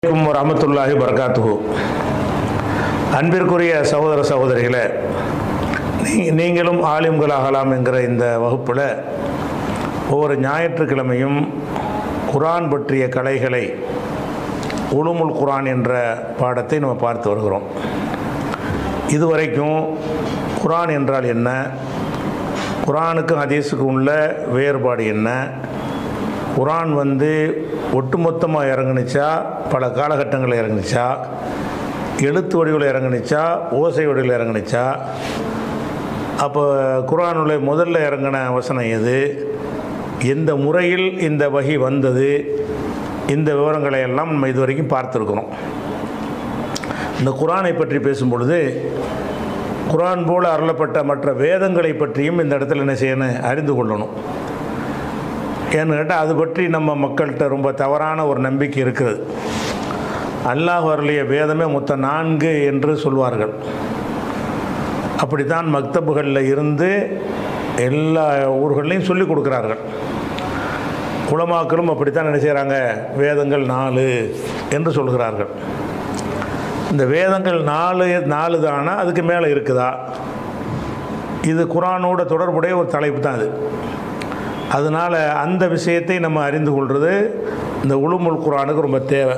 அலைக்கும் வரமத்துல்லாஹி வரகாத்துஹு அன்பிற்குரிய சகோதர சகோதரிகளே நீ- நீங்களும் ஆலிம்களாகலாம் என்கிற இந்த வகுப்பில் ஒவ்வொரு ஞாயிற்றுக்கிழமையும் குரான் பற்றிய கலைகளை உலுமுல் குரான் என்ற பாடத்தை நம்ம பார்த்து வருகிறோம் இதுவரைக்கும் குரான் என்றால் என்ன குரானுக்கும் ஹதீஸுக்கும் உள்ள வேறுபாடு என்ன குரான் வந்து ஒட்டுமொத்தமாக இறங்குனுச்சா பல காலகட்டங்களில் இறங்குனுச்சா எழுத்து வடிவில் இறங்குனுச்சா ஓசை வடிவில் இறங்குனுச்சா அப்போ குரானுடைய முதல்ல இறங்கின வசனம் எது எந்த முறையில் இந்த வகி வந்தது இந்த விவரங்களை எல்லாம் நம்ம இதுவரைக்கும் பார்த்துருக்குறோம் இந்த குரானை பற்றி பேசும் பொழுது குரான் போல அருளப்பட்ட மற்ற வேதங்களை பற்றியும் இந்த இடத்துல என்ன செய்யணும் அறிந்து கொள்ளணும் ஏன்னு கேட்டால் அது பற்றி நம்ம மக்கள்கிட்ட ரொம்ப தவறான ஒரு நம்பிக்கை இருக்கிறது அல்லாஹ் அருளிய வேதமே மொத்தம் நான்கு என்று சொல்வார்கள் அப்படித்தான் மக்தபுகளில் இருந்து எல்லா ஊர்கள்லையும் சொல்லிக் கொடுக்குறார்கள் குலமாக்களும் அப்படித்தான் என்ன செய்கிறாங்க வேதங்கள் நாலு என்று சொல்கிறார்கள் இந்த வேதங்கள் நாலு நாலு தானா அதுக்கு மேலே இருக்குதா இது குரானோட தொடர்புடைய ஒரு தலைப்பு தான் இது அதனால் அந்த விஷயத்தை நம்ம அறிந்து கொள்வது இந்த உளுமுல் குரானுக்கு ரொம்ப தேவை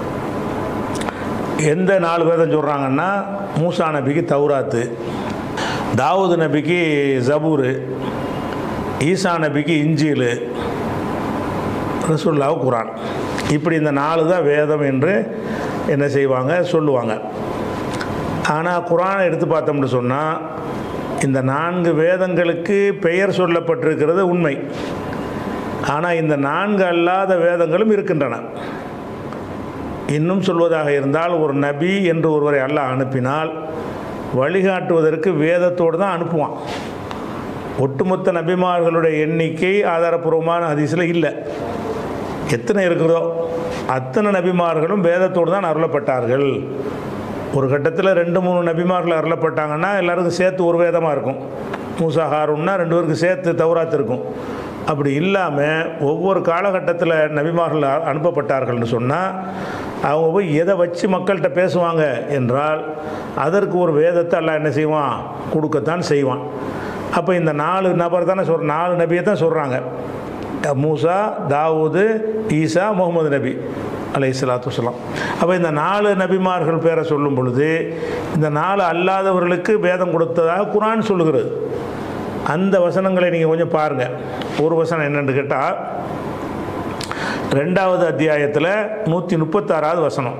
எந்த நாலு வேதம் சொல்கிறாங்கன்னா மூசா நபிக்கு தௌராத்து தாவூது நபிக்கு ஜபூரு ஈசா நபிக்கு இஞ்சிலு ரசுல்லாவு குரான் இப்படி இந்த நாலு தான் வேதம் என்று என்ன செய்வாங்க சொல்லுவாங்க ஆனால் குரானை எடுத்து பார்த்தோம்னு சொன்னால் இந்த நான்கு வேதங்களுக்கு பெயர் சொல்லப்பட்டிருக்கிறது உண்மை ஆனால் இந்த நான்கு அல்லாத வேதங்களும் இருக்கின்றன இன்னும் சொல்வதாக இருந்தால் ஒரு நபி என்று ஒருவரை அல்லாஹ் அனுப்பினால் வழிகாட்டுவதற்கு வேதத்தோடு தான் அனுப்புவான் ஒட்டுமொத்த நபிமார்களுடைய எண்ணிக்கை ஆதாரபூர்வமான ஹதீஸில் இல்லை எத்தனை இருக்கிறதோ அத்தனை நபிமார்களும் வேதத்தோடு தான் அருளப்பட்டார்கள் ஒரு கட்டத்தில் ரெண்டு மூணு நபிமார்கள் அருளப்பட்டாங்கன்னா எல்லாருக்கும் சேர்த்து ஒரு வேதமாக இருக்கும் மூசா ஹாரூன்னா ரெண்டு பேருக்கு சேர்த்து தௌராத் இருக்கும் அப்படி இல்லாமல் ஒவ்வொரு காலகட்டத்தில் நபிமார்கள் அ- அனுப்பப்பட்டார்கள்னு சொன்னால் அவங்க போய் எதை வச்சு மக்கள்கிட்ட பேசுவாங்க என்றால் அதற்கு ஒரு வேதத்தை எல்லாம் என்ன செய்வான் கொடுக்கத்தான் செய்வான் அப்போ இந்த நாலு நபர் தானே சொல் நாலு நபியை தான் சொல்கிறாங்க மூசா தாவூது ஈசா முகமது நபி அலை சலாத்து வலாம் அப்போ இந்த நாலு நபிமார்கள் பேரை சொல்லும் பொழுது இந்த நாலு அல்லாதவர்களுக்கு வேதம் கொடுத்ததாக குரான் சொல்லுகிறது அந்த வசனங்களை நீங்கள் கொஞ்சம் பாருங்கள் ஒரு வசனம் என்னன்னு கேட்டால் ரெண்டாவது அத்தியாயத்தில் நூற்றி முப்பத்தாறாவது வசனம்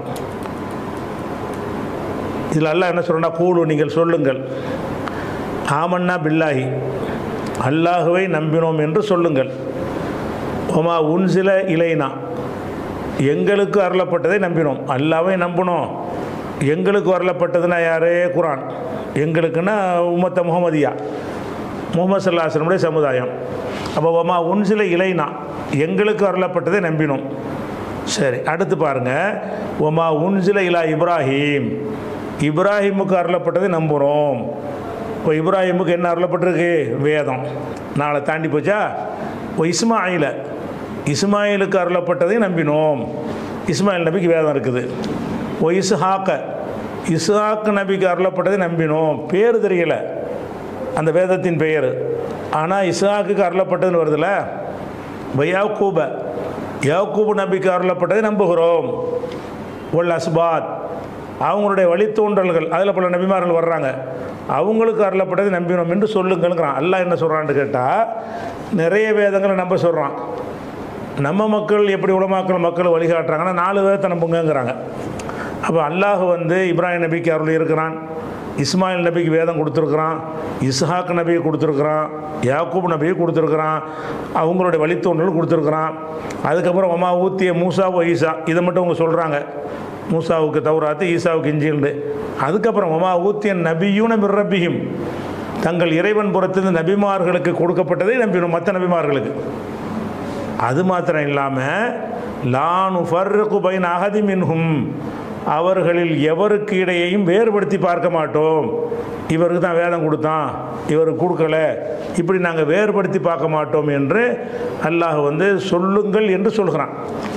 இதில் அல்லாஹ் என்ன சொல்கிறா கூடு நீங்கள் சொல்லுங்கள் ஆமன்னா பில்லாஹி அல்லாஹுவை நம்பினோம் என்று சொல்லுங்கள் ஒமா உன்சில இலைனா எங்களுக்கு அருளப்பட்டதை நம்பினோம் அல்லாவை நம்பினோம் எங்களுக்கு அருளப்பட்டதுன்னா யாரே குரான் எங்களுக்குன்னா உம்மத்த முகமதியா முகமது சல்லாஹனுடைய சமுதாயம் அப்போ ஒமா உன்சில இலைனா எங்களுக்கு அருளப்பட்டதை நம்பினோம் சரி அடுத்து பாருங்க ஒமா உன்சில இலா இப்ராஹீம் இப்ராஹிமுக்கு அருளப்பட்டதை நம்புகிறோம் இப்போ இப்ராஹிமுக்கு என்ன அருளப்பட்டிருக்கு வேதம் நாளை தாண்டி போச்சா இப்போ இஸ்மாயில இஸ்மாயிலுக்கு அருளப்பட்டதை நம்பினோம் இஸ்மாயில் நபிக்கு வேதம் இருக்குது ஓ இஸ்ஹாக்க இஸ்ஹாக் நபிக்கு அருளப்பட்டதை நம்பினோம் பேர் தெரியல அந்த வேதத்தின் பெயர் ஆனால் இஸ்ஹாக்குக்கு அருளப்பட்டதுன்னு வருதுல்ல யாக்கூப யாக்கூபு நபிக்கு அருளப்பட்டதை நம்புகிறோம் ஒல் அஸ்பாத் அவங்களுடைய வழித்தோன்றல்கள் அதில் பல நபிமார்கள் வர்றாங்க அவங்களுக்கு அருளப்பட்டதை நம்பினோம் என்று சொல்லுங்கள்ங்கிறான் அல்லாஹ் என்ன சொல்கிறான்னு கேட்டால் நிறைய வேதங்களை நம்ப சொல்கிறான் நம்ம மக்கள் எப்படி உலமாக்கள் மக்கள் வழிகாட்டுறாங்கன்னா நாலு வேதத்தை நம்புங்கங்கிறாங்க அப்போ அல்லாஹ் வந்து இப்ராஹிம் நபிக்கு அருள் இருக்கிறான் இஸ்மாயில் நபிக்கு வேதம் கொடுத்துருக்குறான் இஸ்ஹாக் நபியை கொடுத்துருக்குறான் யாக்கூப் நபியை கொடுத்துருக்குறான் அவங்களுடைய வழித்தோன்றல் கொடுத்துருக்குறான் அதுக்கப்புறம் ஒமா ஊத்திய மூசாவோ ஈசா இதை மட்டும் அவங்க சொல்கிறாங்க மூசாவுக்கு தௌராத்து ஈசாவுக்கு இஞ்சில்னு அதுக்கப்புறம் ஒமா ஊத்திய நபியூன மிர்ரபியும் தங்கள் இறைவன் புறத்திலிருந்து நபிமார்களுக்கு கொடுக்கப்பட்டதை நம்பினோம் மற்ற நபிமார்களுக்கு அது மாத்திரம் இல்லாமல் லானு ஃபர்ருக்கு பைன் அகதி மின்ஹும் அவர்களில் எவருக்கு இடையையும் வேறுபடுத்தி பார்க்க மாட்டோம் இவருக்கு தான் வேதம் கொடுத்தான் இவருக்கு கொடுக்கல இப்படி நாங்கள் வேறுபடுத்தி பார்க்க மாட்டோம் என்று அல்லாஹ் வந்து சொல்லுங்கள் என்று சொல்கிறான்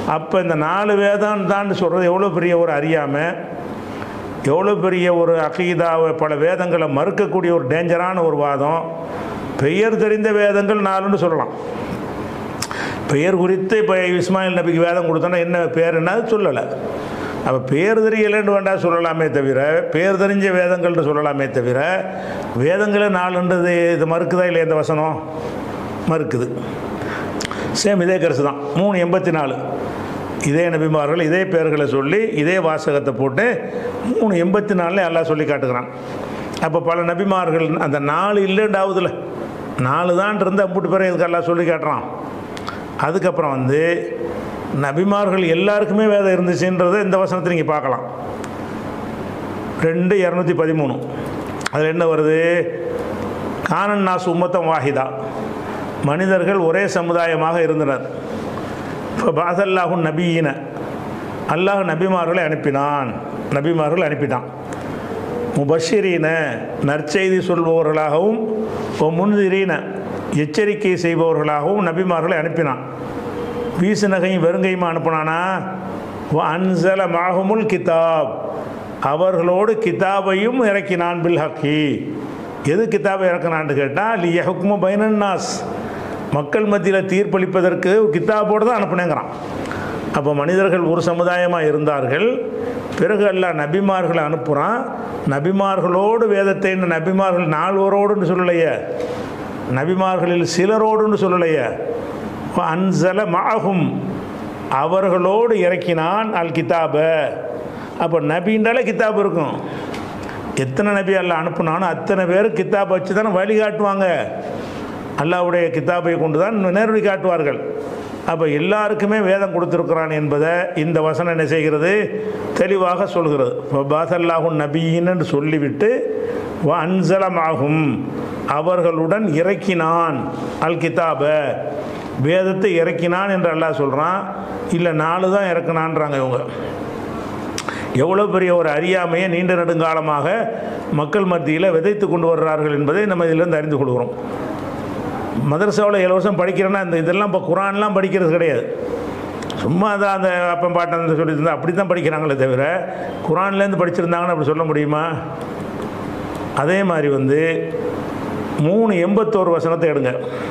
அப்போ இந்த நாலு வேதம் தான் சொல்கிறது எவ்வளோ பெரிய ஒரு அறியாமை எவ்வளோ பெரிய ஒரு அகீதாவை பல வேதங்களை மறுக்கக்கூடிய ஒரு டேஞ்சரான ஒரு வாதம் பெயர் தெரிந்த வேதங்கள் நாலுன்னு சொல்லலாம் பெயர் குறித்து இப்போ இஸ்மாயில் நபிக்கு வேதம் கொடுத்தோன்னா என்ன பேர் என்ன சொல்லலை அப்போ பேர் தெரியலன்னு வேண்டாம் சொல்லலாமே தவிர பேர் தெரிஞ்ச வேதங்கள்னு சொல்லலாமே தவிர வேதங்களே நாலுன்றது இது மறுக்குதா இல்லை இந்த வசனம் மறுக்குது சேம் இதே கருத்து தான் மூணு எண்பத்தி நாலு இதே நபிமார்கள் இதே பேர்களை சொல்லி இதே வாசகத்தை போட்டு மூணு எண்பத்தி நாலுல எல்லாம் சொல்லி காட்டுக்கிறான் அப்போ பல நபிமார்கள் அந்த நாலு இல்லைண்டாவதுல நாலு தான் இருந்து அம்புட்டு பேரை இதுக்கெல்லாம் சொல்லி காட்டுறான் அதுக்கப்புறம் வந்து நபிமார்கள் எல்லாருக்குமே வேதம் இருந்துச்சுன்றதை இந்த வசனத்தை நீங்கள் பார்க்கலாம் ரெண்டு இரநூத்தி பதிமூணு அதில் என்ன வருது கானன் நாஸ் உம்மத்தம் வாஹிதா மனிதர்கள் ஒரே சமுதாயமாக இருந்தனர் இப்போ பாசல்லாஹும் நபியின அல்லாஹ் நபிமார்களை அனுப்பினான் நபிமார்கள் அனுப்பிட்டான் முபஷிரீன நற்செய்தி சொல்பவர்களாகவும் ஓ முன்திரீன எச்சரிக்கை செய்பவர்களாகவும் நபிமார்களை அனுப்பினான் வீசுநகையும் வெறுங்கையுமா அனுப்புனானா ஓ அன்சல மாகுமுல் கிதாப் அவர்களோடு கிதாபையும் இறக்கினான் பில் ஹக்கி எது கிதாபை இறக்கினான்னு கேட்டால் லி யஹ்குமு பைனன்னாஸ் மக்கள் மத்தியில் தீர்ப்பளிப்பதற்கு கிதாபோடு தான் அனுப்புனேங்கிறான் அப்போ மனிதர்கள் ஒரு சமுதாயமாக இருந்தார்கள் பிறகு அல்லாஹ் நபிமார்களை அனுப்புகிறான் நபிமார்களோடு வேதத்தை நபிமார்கள் நால்வரோடுன்னு சொல்லலையே நபிமார்களில் சிலரோடுன்னு சொல்லலையே அன்சல மாகும் அவர்களோடு இறக்கினான் அல் கிதாப அப்போ நபின்றாலே கிதாப் இருக்கும் எத்தனை நபி அல்ல அனுப்புனானோ அத்தனை பேர் கிதாப் வச்சு தானே வழிகாட்டுவாங்க அல்லாவுடைய கிதாபை கொண்டு தான் நேர்வழி காட்டுவார்கள் அப்போ எல்லாருக்குமே வேதம் கொடுத்துருக்கிறான் என்பதை இந்த வசனம் என்ன செய்கிறது தெளிவாக சொல்கிறது இப்போ பாசல்லாஹும் நபின்னு சொல்லிவிட்டு அன்சலமாகும் அவர்களுடன் இறக்கினான் அல் கிதாப வேதத்தை இறக்கினான் என்று அல்லாஹ் சொல்கிறான் இல்லை நாலு தான் இறக்கினான்றாங்க இவங்க எவ்வளோ பெரிய ஒரு அறியாமையை நீண்ட நெடுங்காலமாக மக்கள் மத்தியில் விதைத்து கொண்டு வர்றார்கள் என்பதை நம்ம இதிலிருந்து அறிந்து கொள்கிறோம் மதரசாவில் இலவசம் படிக்கிறேன்னா இந்த இதெல்லாம் இப்போ குரான்லாம் படிக்கிறது கிடையாது சும்மா தான் அந்த அப்பம் பாட்டன் சொல்லி இருந்தால் அப்படி தான் படிக்கிறாங்களே தவிர குரான்லேருந்து படிச்சிருந்தாங்கன்னு அப்படி சொல்ல முடியுமா அதே மாதிரி வந்து மூணு எண்பத்தோரு வசனத்தை எடுங்க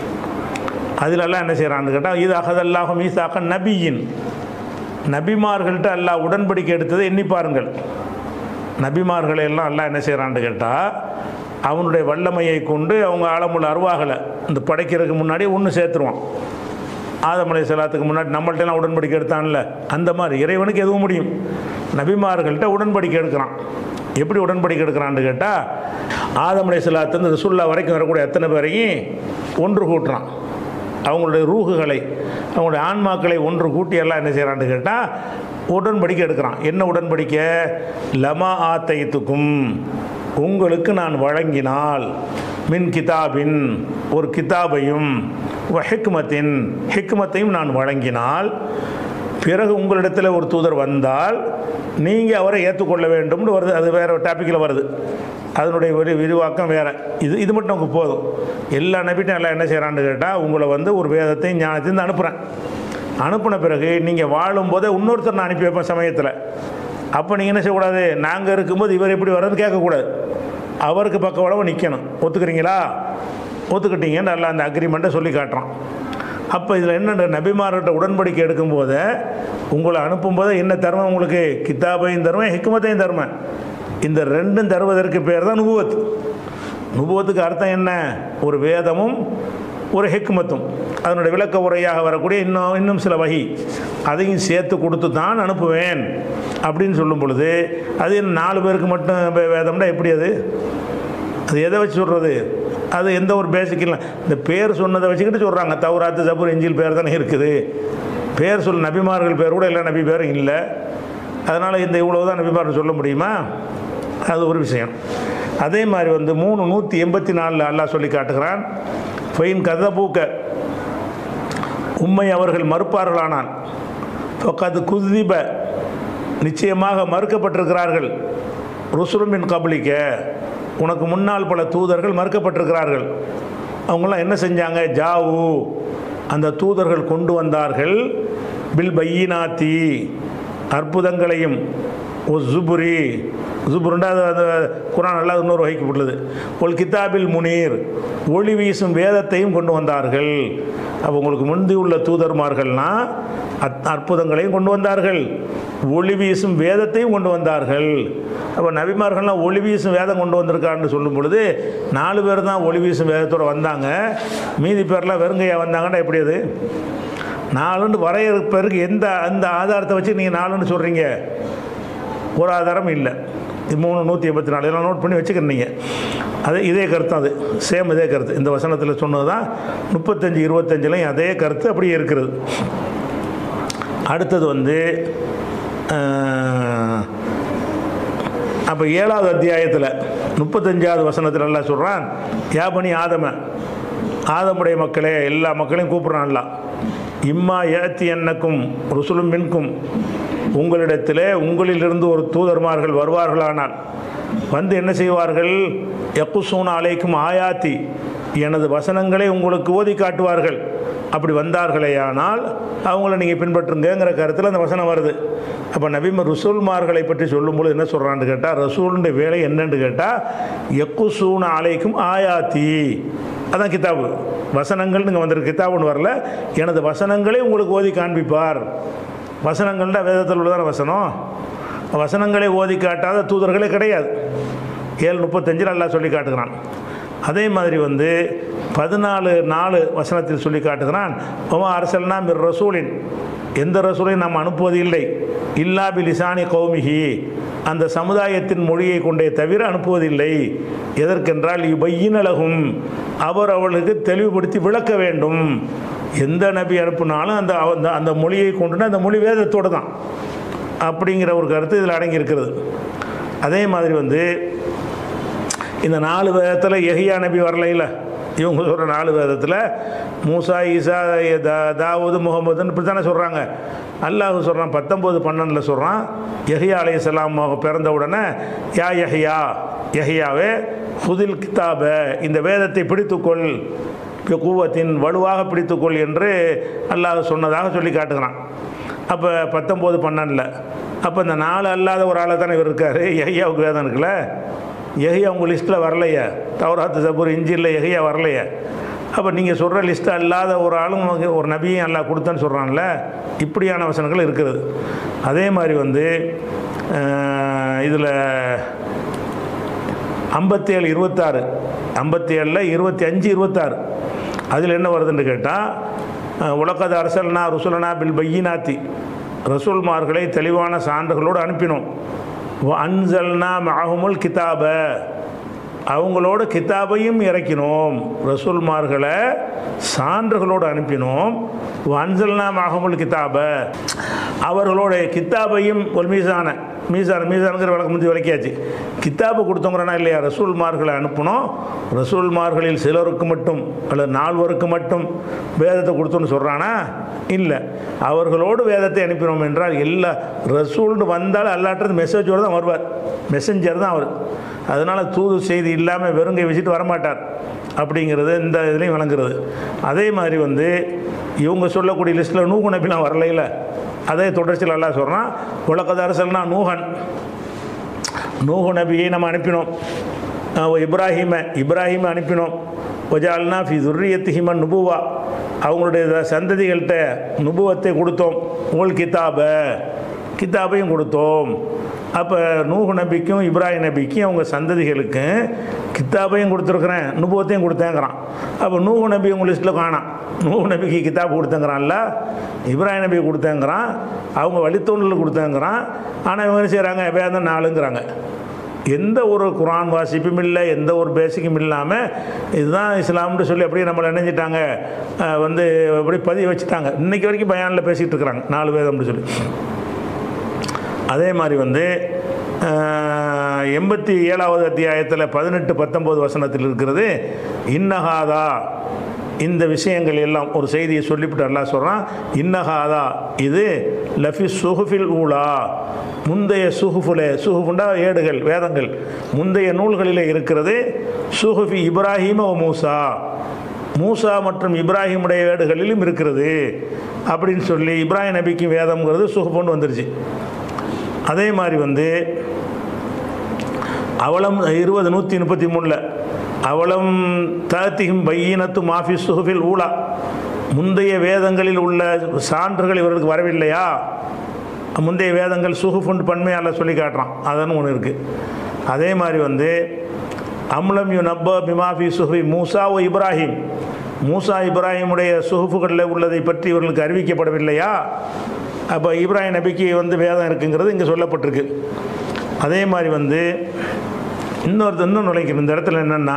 அதிலெல்லாம் என்ன செய்கிறான்னு கேட்டால் இது அகதல்லாஹும் ஈசாக்க நபியின் நபிமார்கள்ட்ட அல்லாஹ் உடன்படிக்கை எடுத்ததை எண்ணி பாருங்கள் நபிமார்களை எல்லாம் அல்லாஹ் என்ன செய்கிறான்னு கேட்டால் அவனுடைய வல்லமையை கொண்டு அவங்க ஆழமுள்ள அருவாகலை இந்த படைக்கிறதுக்கு முன்னாடி ஒன்று சேர்த்துருவான் ஆதமலை செலாத்துக்கு முன்னாடி நம்மள்ட்டெல்லாம் உடன்படிக்கை எடுத்தான்ல அந்த மாதிரி இறைவனுக்கு எதுவும் முடியும் நபிமார்கள்ட்ட உடன்படிக்கை எடுக்கிறான் எப்படி உடன்படிக்கை எடுக்கிறான்னு கேட்டால் ஆதமலை செலாத்து இந்த ரசுல்லா வரைக்கும் வரக்கூடிய எத்தனை பேரையும் ஒன்று கூட்டுறான் அவங்களுடைய ரூகுகளை அவங்களுடைய ஆன்மாக்களை ஒன்று கூட்டி எல்லாம் என்ன செய்கிறான்னு கேட்டால் உடன்படிக்கை எடுக்கிறான் என்ன உடன்படிக்கை லமா ஆத்தைத்துக்கும் உங்களுக்கு நான் வழங்கினால் மின் கிதாபின் ஒரு கிதாபையும் ஹிக்மத்தின் ஹிக்மத்தையும் நான் வழங்கினால் பிறகு உங்களிடத்தில் ஒரு தூதர் வந்தால் நீங்கள் அவரை ஏற்றுக்கொள்ள வேண்டும்னு வருது அது வேறு டாப்பிக்கில் வருது அதனுடைய ஒரு விரிவாக்கம் வேறு இது இது மட்டும் நமக்கு போதும் எல்லா நபிட்டும் எல்லாம் என்ன செய்கிறான்னு கேட்டால் உங்களை வந்து ஒரு வேதத்தையும் ஞானத்தையும் அனுப்புகிறேன் அனுப்பின பிறகு நீங்கள் வாழும்போதே இன்னொருத்தர் நான் அனுப்பி வைப்பேன் சமயத்தில் அப்போ நீங்கள் என்ன செய்யக்கூடாது நாங்கள் இருக்கும்போது இவர் எப்படி வர்றது கேட்கக்கூடாது அவருக்கு பக்கவளவு நிற்கணும் ஒத்துக்கிறீங்களா ஒத்துக்கிட்டீங்கன்னு நல்லா அந்த அக்ரிமெண்ட்டை சொல்லி காட்டுறான் அப்போ இதில் என்ன நபிமார்கிட்ட உடன்படிக்கை எடுக்கும்போது உங்களை அனுப்பும்போது என்ன தருமம் உங்களுக்கு கித்தாபையும் தருவேன் ஹிக்குமத்தையும் தருவேன் இந்த ரெண்டும் தருவதற்கு பேர் தான் நுபுவத் நுபுவத்துக்கு அர்த்தம் என்ன ஒரு வேதமும் ஒரு ஹிக்மத்தும் அதனுடைய விளக்க உரையாக வரக்கூடிய இன்னும் இன்னும் சில வகை அதையும் சேர்த்து கொடுத்து தான் அனுப்புவேன் அப்படின்னு சொல்லும் பொழுது அது என்ன நாலு பேருக்கு மட்டும் வே- வேதம்னா எப்படி அது அது எதை வச்சு சொல்கிறது அது எந்த ஒரு பேசிக் இல்லை இந்த பேர் சொன்னதை வச்சுக்கிட்டு சொல்கிறாங்க தௌராத்து ஜபூர் இஞ்சில் பேர் தானே இருக்குது பேர் சொல் நபிமார்கள் பேர் கூட எல்லா நபி பேரும் இல்லை அதனால் இந்த இவ்வளோ தான் நபிமார்கள் சொல்ல முடியுமா அது ஒரு விஷயம் அதே மாதிரி வந்து மூணு நூற்றி எண்பத்தி நாலில் அல்லாஹ் சொல்லி காட்டுகிறான் ஃபைன் கதபூக்க உண்மை அவர்கள் மறுப்பார்களானால் ஃபக்கது குதிப நிச்சயமாக மறுக்கப்பட்டிருக்கிறார்கள் ருசுருமின் கபலிக்க உனக்கு முன்னால் பல தூதர்கள் மறுக்கப்பட்டிருக்கிறார்கள் அவங்களாம் என்ன செஞ்சாங்க ஜாவு அந்த தூதர்கள் கொண்டு வந்தார்கள் பில் பையினாத்தி அற்புதங்களையும் ஒ ஜுபுரி ஜுபுருண்டா அது அந்த குரான் நல்லா இன்னொரு வகைக்கப்பட்டுள்ளது ஒல் கிதாபில் முனீர் ஒளி வீசும் வேதத்தையும் கொண்டு வந்தார்கள் அப்போ உங்களுக்கு முந்தி உள்ள தூதர்மார்கள்னா அத் அற்புதங்களையும் கொண்டு வந்தார்கள் ஒளி வீசும் வேதத்தையும் கொண்டு வந்தார்கள் அப்போ நபிமார்கள்லாம் ஒளி வீசும் வேதம் கொண்டு வந்திருக்கான்னு சொல்லும் பொழுது நாலு பேர் தான் ஒளி வீசும் வேதத்தோடு வந்தாங்க மீதி பேர்லாம் வெறுங்கையா வந்தாங்கன்னா எப்படி அது நாலுன்னு வரையறுப்பதற்கு எந்த அந்த ஆதாரத்தை வச்சு நீங்கள் நாலுன்னு சொல்கிறீங்க ஒரு ஆதாரம் இல்லை இது மூணு நூற்றி எண்பத்தி நாலு எல்லாம் நோட் பண்ணி வச்சுக்கிறீங்க அது இதே கருத்து அது சேம் இதே கருத்து இந்த வசனத்தில் சொன்னது தான் முப்பத்தஞ்சு இருபத்தஞ்சிலையும் அதே கருத்து அப்படியே இருக்கிறது அடுத்தது வந்து அப்போ ஏழாவது அத்தியாயத்தில் முப்பத்தஞ்சாவது வசனத்தில் எல்லாம் சொல்கிறான் யாபனி ஆதம ஆதமுடைய மக்களே எல்லா மக்களையும் கூப்பிட்றான்ல இம்மா ஏத்தி என்னக்கும் ருசுலும் மின்கும் உங்களிடத்திலே உங்களிலிருந்து ஒரு தூதர்மார்கள் வருவார்களானால் வந்து என்ன செய்வார்கள் எக்குசூன் அலைக்கும் ஆயாத்தி எனது வசனங்களை உங்களுக்கு ஓதி காட்டுவார்கள் அப்படி வந்தார்களேயானால் அவங்கள நீங்கள் பின்பற்றுங்கிற கருத்தில் அந்த வசனம் வருது அப்போ நபிம ரசூல்மார்களை பற்றி சொல்லும்போது என்ன சொல்கிறான்னு கேட்டால் ரசூலுடைய வேலை என்னன்னு கேட்டால் எக்குசூன் அலைக்கும் ஆயாத்தி அதான் கிதாபு வசனங்கள் நீங்கள் வந்திருக்கு கிதாபுன்னு வரல எனது வசனங்களே உங்களுக்கு ஓதி காண்பிப்பார் வசனங்கள்னா வேதத்தில் உள்ளதான வசனம் வசனங்களை ஓதி காட்டாத தூதர்களே கிடையாது ஏழு முப்பத்தஞ்சில் அல்லா சொல்லி காட்டுகிறான் அதே மாதிரி வந்து பதினாலு நாலு வசனத்தில் சொல்லி காட்டுகிறான் ஒமா அரசல்னா மிர் ரசூலின் எந்த ரசூலையும் நாம் அனுப்புவது இல்லை இல்லா பி லிசானி கௌமிஹி அந்த சமுதாயத்தின் மொழியை கொண்டே தவிர அனுப்புவதில்லை எதற்கென்றால் இவ்வையினலகும் அவர் அவர்களுக்கு தெளிவுபடுத்தி விளக்க வேண்டும் எந்த நபி அனுப்புனாலும் அந்த அந்த அந்த மொழியை கொண்டு அந்த மொழி வேதத்தோடு தான் அப்படிங்கிற ஒரு கருத்து இதில் அடங்கி இருக்கிறது அதே மாதிரி வந்து இந்த நாலு வேதத்தில் எஹியா நபி வரலையில் இவங்க சொல்கிற நாலு வேதத்தில் மூசா ஈசா தா தாவூது முகமதுன்னு இப்படி தானே சொல்கிறாங்க அல்லாஹ் சொல்கிறான் பத்தொம்போது பன்னெண்டில் சொல்கிறான் எஹியா அலை இஸ்லாம் பிறந்த உடனே யா யஹியா யஹியாவே ஹுதில் கிதாப இந்த வேதத்தை பிடித்துக்கொள் கூவத்தின் வலுவாக பிடித்துக்கொள் என்று அல்லாஹ் சொன்னதாக சொல்லி காட்டுகிறான் அப்போ பத்தொம்போது பன்னெண்டில் அப்போ இந்த நாலு அல்லாத ஒரு ஆளை தானே இவர் இருக்கார் எஹியாவுக்கு வேதம் இருக்குல்ல எஹியா உங்கள் லிஸ்ட்டில் வரலையே தவறாத்து சபூர் இஞ்சியில் எஹியா வரலையே அப்போ நீங்கள் சொல்கிற லிஸ்ட்டு அல்லாத ஒரு ஆளும் உனக்கு ஒரு நபியும் அல்லா கொடுத்தேன்னு சொல்கிறான்ல இப்படியான வசனங்கள் இருக்குது அதே மாதிரி வந்து இதில் ஐம்பத்தேழு இருபத்தாறு ஐம்பத்தி ஏழில் இருபத்தி அஞ்சு இருபத்தாறு அதில் என்ன வருதுன்னு கேட்டால் உலகத அரசல்னா ருசுலனா பில் பையினாத்தி ரசூல்மார்களை தெளிவான சான்றுகளோடு அனுப்பினோம் அன்சல்னா மஹமுல் கிதாப அவங்களோட கிதாபையும் இறக்கினோம் ரசூல்மார்களை சான்றுகளோடு அனுப்பினோம் அன்சல்னா மஹமுல் கிதாப அவர்களோட கித்தாபையும் ஒரு மீசான மீசான் மீசானுங்கிற வழக்கு முந்தி விளக்கியாச்சு கித்தாபு கொடுத்தவங்கிறனா இல்லையா ரசூல்மார்களை அனுப்பணும் ரசூல்மார்களில் சிலருக்கு மட்டும் அல்லது நால்வருக்கு மட்டும் வேதத்தை கொடுத்தோன்னு சொல்கிறானா இல்லை அவர்களோடு வேதத்தை அனுப்பினோம் என்றால் எல்லா ரசூல்னு வந்தால் அல்லாட்டுறது மெசேஜோடு தான் வருவார் மெசஞ்சர் தான் அவர் அதனால் தூது செய்தி இல்லாமல் வெறுங்கை வச்சுட்டு வரமாட்டார் அப்படிங்கிறது இந்த இதுலேயும் விளங்குறது அதே மாதிரி வந்து இவங்க சொல்லக்கூடிய லிஸ்ட்டில் நூகு நபிலாம் வரலையில் அதே தொடர்ச்சியில் எல்லாம் சொல்கிறான் உலகத அரசல்னா நூகன் நூகு நபியை நம்ம அனுப்பினோம் இப்ராஹிமை இப்ராஹிமை அனுப்பினோம் ஒஜால்னா ஃபி துர்ரியத்திஹிமன் நுபுவா அவங்களுடைய சந்ததிகள்கிட்ட நுபுவத்தை கொடுத்தோம் உங்கள் கிதாப கிதாபையும் கொடுத்தோம் அப்போ நூஹு நபிக்கும் இப்ராஹிம் நபிக்கும் அவங்க சந்ததிகளுக்கும் கித்தாபையும் கொடுத்துருக்குறேன் நுபுவத்தையும் கொடுத்தேங்கிறான் அப்போ நூஹு நபி உங்கள் லிஸ்ட்டில் காணாம் நூஹு நபிக்கு கித்தாப் கொடுத்தேங்கிறான்ல இப்ராஹிம் நபி கொடுத்தேங்கிறான் அவங்க வழித்தோன்றல் கொடுத்தேங்கிறான் ஆனால் இவங்க என்ன செய்கிறாங்க வேதம் நாளுங்கிறாங்க எந்த ஒரு குரான் வாசிப்பும் இல்லை எந்த ஒரு பேசிக்கும் இல்லாமல் இதுதான் இஸ்லாம்னு சொல்லி அப்படியே நம்மளை நினைஞ்சிட்டாங்க வந்து அப்படி பதிய வச்சுட்டாங்க இன்றைக்கி வரைக்கும் பயானில் பேசிகிட்டு இருக்கிறாங்க நாலு வேதம்னு சொல்லி அதே மாதிரி வந்து எண்பத்தி ஏழாவது அத்தியாயத்தில் பதினெட்டு பத்தொம்போது வசனத்தில் இருக்கிறது இன்னஹாதா இந்த விஷயங்கள் எல்லாம் ஒரு செய்தியை சொல்லிவிட்டு எல்லாம் சொல்கிறான் இன்னஹாதா இது லஃபி சுஹுஃபில் ஊலா முந்தைய சுஹுஃபுலே சுஹுஃபுண்டா ஏடுகள் வேதங்கள் முந்தைய நூல்களில் இருக்கிறது சுஹுஃபி இப்ராஹிம ஓ மூசா மூசா மற்றும் இப்ராஹிமுடைய ஏடுகளிலும் இருக்கிறது அப்படின்னு சொல்லி இப்ராஹிம் நபிக்கு வேதம்ங்கிறது சுகுப்புன்னு வந்துருச்சு அதே மாதிரி வந்து அவலம் இருபது நூற்றி முப்பத்தி மூணில் அவலம் தத்திகும் பையினத்து மாஃபி சுஹுஃபில் ஊலா முந்தைய வேதங்களில் உள்ள சான்றுகள் இவர்களுக்கு வரவில்லையா முந்தைய வேதங்கள் சுகுஃபுண்டு பன்மையால் சொல்லி காட்டுறான் அதன்னு ஒன்று இருக்குது அதே மாதிரி வந்து அம்லம் யு நப்ப பிமாஃபி சுஹுபி மூசா ஓ இப்ராஹிம் மூசா இப்ராஹிமுடைய சுகுஃபுகளில் உள்ளதை பற்றி இவர்களுக்கு அறிவிக்கப்படவில்லையா அப்போ இப்ராஹிம் நபிக்கு வந்து வேதம் இருக்குங்கிறது இங்கே சொல்லப்பட்டிருக்கு அதே மாதிரி வந்து இன்னொருத்த இன்னும் நுழைக்கணும் இந்த இடத்துல என்னென்னா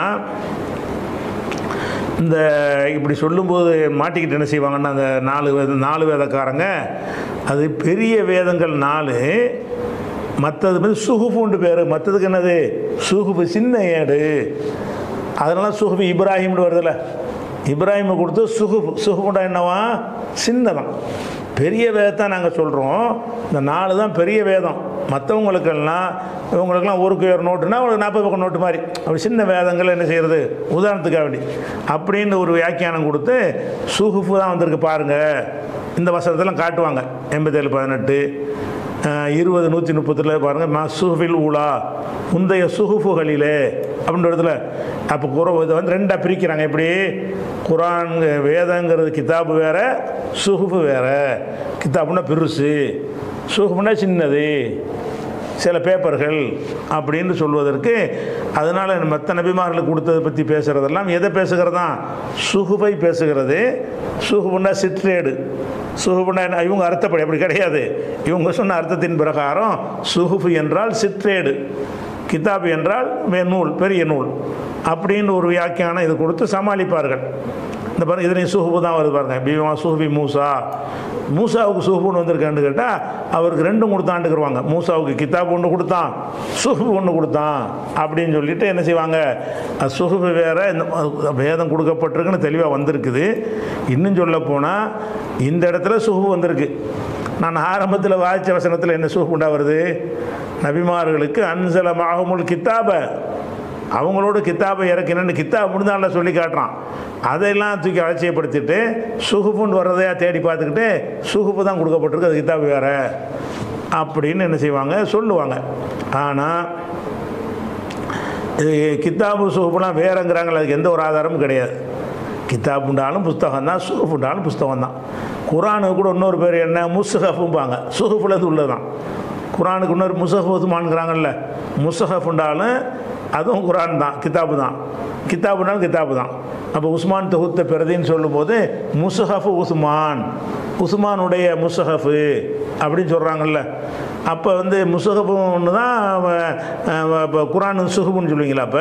இந்த இப்படி சொல்லும்போது மாட்டிக்கிட்டு என்ன செய்வாங்கன்னா அந்த நாலு வேத நாலு வேதக்காரங்க அது பெரிய வேதங்கள் நாலு மற்றது வந்து சுகுஃபுண்டு பேர் மற்றதுக்கு என்னது சுகுஃபு சின்ன ஏடு அதனால சுகுஃபு இப்ராஹிம்னு வருதுல்ல இப்ராஹிமை கொடுத்து சுகுஃபு சுகுஃபுண்டா என்னவா சின்னதான் பெரிய வேதத்தை நாங்கள் சொல்கிறோம் இந்த நாலு தான் பெரிய வேதம் மற்றவங்களுக்கெல்லாம் இவங்களுக்கெல்லாம் ஊருக்கு ஒரு நோட்டுனா ஒரு நாற்பது பக்கம் நோட்டு மாதிரி அப்படி சின்ன வேதங்கள் என்ன செய்கிறது உதாரணத்துக்காக வேண்டி அப்படின்னு ஒரு வியாக்கியானம் கொடுத்து சுகுஃபு தான் வந்திருக்கு பாருங்கள் இந்த வசனத்தெல்லாம் காட்டுவாங்க எண்பத்தேழு பதினெட்டு அஹ், இருபது நூற்றி முப்பத்தில் பாருங்கள் மா சுஹுஃபில் ஊலா முந்தைய சுகுஃபுகளிலே அப்படின்ற இடத்துல அப்போ குர இதை வந்து ரெண்டாக பிரிக்கிறாங்க எப்படி குரான் வேதங்கிறது கிதாபு வேற சுகுஃபு வேற கிதாபுனா பெருசு சுகுஃபுனா சின்னது சில பேப்பர்கள் அப்படின்னு சொல்வதற்கு அதனால் மற்ற நபிமார்களுக்கு கொடுத்ததை பற்றி பேசுகிறதெல்லாம் எதை பேசுகிறதா சுகுபை பேசுகிறது சுகுபுன்னா சிற்றேடு சுகுபுன்னா என்ன? இவங்க அர்த்தப்படி அப்படி கிடையாது இவங்க சொன்ன அர்த்தத்தின் பிரகாரம் சுகுஃபு என்றால் சிற்றேடு கிதாபு என்றால் மே- நூல் பெரிய நூல் அப்படின்னு ஒரு வியாக்கியானம் இது கொடுத்து சமாளிப்பார்கள் இந்த பாருங்க இதுலேயும் சுகுபு தான் வருது பாருங்க பீமா சுஹுபி மூசா மூசாவுக்கு சுகுபுன்னு வந்திருக்கான்னு கேட்டால் அவருக்கு ரெண்டும் கொடுத்தாண்டுக்குருவாங்க மூசாவுக்கு கிதாப் ஒன்று கொடுத்தான் சுகுபு ஒன்று கொடுத்தான் அப்படின்னு சொல்லிட்டு என்ன செய்வாங்க அது சுகுபு வேற இந்த ம- வேதம் கொடுக்கப்பட்டிருக்குன்னு தெளிவாக வந்திருக்குது இன்னும் சொல்ல போனால் இந்த இடத்துல சுகுபு வந்திருக்கு நான் ஆரம்பத்தில் வாய்ச்ச வசனத்தில் என்ன சுகுபுண்டா வருது நபிமார்களுக்கு அன்சல மாகமுல் கித்தாபை அவங்களோட கித்தாபை இறக்கினு கித்தாப் முடிந்தால சொல்லி காட்டுறான் அதையெல்லாம் தூக்கி அலட்சியப்படுத்திட்டு சுகுப்புன்னு வர்றதையா தேடி பார்த்துக்கிட்டு சுகுப்பு தான் கொடுக்கப்பட்டிருக்கு அது கித்தாபு வேற அப்படின்னு என்ன செய்வாங்க சொல்லுவாங்க ஆனால் இது கித்தாபு சுகுப்புலாம் வேறங்கிறாங்களே அதுக்கு எந்த ஒரு ஆதாரமும் கிடையாது கித்தாப்புண்டாலும் புஸ்தகம் தான் சுகுப்புண்டாலும் புஸ்தகம் தான் குரானுக்கு கூட இன்னொரு பேர் என்ன முஸ்ஹஃபும்பாங்க சுகுஃபுல இது உள்ளது தான் குரானுக்கு இன்னொரு முசஹப் உஸ்மான்ங்கிறாங்கல்ல முசஹப் உண்டாலும் அதுவும் குரான் தான் கிதாபு தான் கிதாபுனாலும் கிதாபு தான் அப்போ உஸ்மான் தொகுத்த பிரதின்னு சொல்லும்போது முசஹஃபு உஸ்மான் உஸ்மானுடைய முசஹஃபு அப்படின்னு சொல்கிறாங்கல்ல அப்போ வந்து முசஹபு ஒன்று தான் இப்போ குரான் சுகுப்புன்னு சொல்லுவீங்களா அப்போ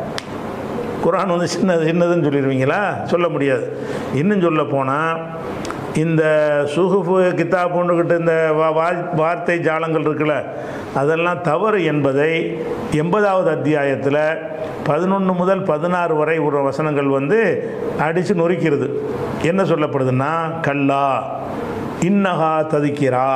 குரான் வந்து சின்னது சின்னதுன்னு சொல்லிடுவீங்களா சொல்ல முடியாது இன்னும் சொல்ல போனால் இந்த சுகுஃபு கிதாப் ஒன்றுக்கிட்ட இந்த வா- வா- வார்த்தை ஜாலங்கள் இருக்குல்ல அதெல்லாம் தவறு என்பதை எண்பதாவது அத்தியாயத்தில் பதினொன்று முதல் பதினாறு வரை ஒரு வசனங்கள் வந்து அடித்து நொறுக்கிறது என்ன சொல்லப்படுதுன்னா கல்லா இன்னஹா ததிக்கிறா